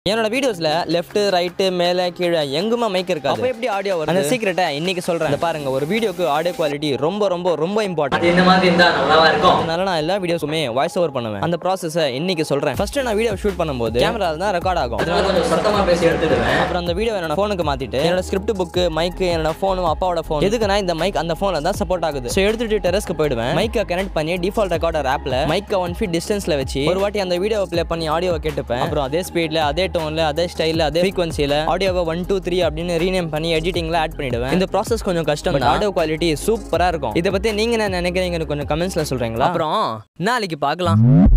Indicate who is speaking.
Speaker 1: என்னோட வீடியோஸ்ல left right மேலே கீழே எங்குமே மைக் இருக்காது அப்போ எப்படி ஆடியோ வரும் அந்த சீக்கிரட்டை இன்னைக்கு சொல்றேன் இந்த பாருங்க ஒரு வீடியோக்கு ஆடியோ குவாலிட்டி ரொம்ப ரொம்ப ரொம்ப இம்பார்ட்டன்ட்
Speaker 2: இந்த மாதிரி இருந்தா நல்லாவா இருக்கும்
Speaker 1: அதனால நான் எல்லா வீடியோஸுமே வாய்ஸ் ஓவர் பண்ணுவேன் அந்த ப்ராசஸை இன்னைக்கு சொல்றேன் ஃபர்ஸ்ட் நான் வீடியோ ஷூட் பண்ணும்போது கேமரால தான் ரெக்கார்ட் ஆகும்
Speaker 2: அதனால கொஞ்சம் சத்தமா பேசி எடுத்துடுவேன்
Speaker 1: அப்புறம் அந்த வீடியோ என்னோட ஃபோனுக்கு மாத்திட்டு என்னோட ஸ்கிரிப்ட் புக்கு மைக் என்னோட ஃபோனும் அப்பாவோட ஃபோன் எதுக்குன்னா இந்த மைக் அந்த ஃபோன்ல தான் சப்போர்ட் ஆகுது ஸோ எடுத்துட்டு டெரஸ்க்கு போயிடுவேன் மைக்கை கனெக்ட் பண்ணி டிஃபால்ட் ரெக்கார்டர் ஆப்ல மைக்கை ஒன் ஃபீட் டிஸ்டன்ஸ்ல வச்சு ஒரு வாட்டி அந்த வீடியோவை ப்ளே பண்ணி ஆடியோவை கேட்டுப்பேன் அப்புறம் அதே ஸ்பீட்ல அதே டோன்ல அதே ஸ்டைல்ல அதே ஃப்ரீக்வன்சில ஆடியோவை ஒன் டூ த்ரீ அப்படின்னு ரீநேம் பண்ணி எடிட்டிங்ல ஆட் பண்ணிடுவேன் இந்த ப்ராசஸ் கொஞ்சம் கஷ்டம் ஆடியோ குவாலிட்டி சூப்பரா இருக்கும் இதை பத்தி நீங்க என்ன நினைக்கிறீங்கன்னு கொஞ்சம் கமெண்ட்ஸ்ல சொல்றீங்களா அப்புறம் நாளைக்கு பார்க்கலாம்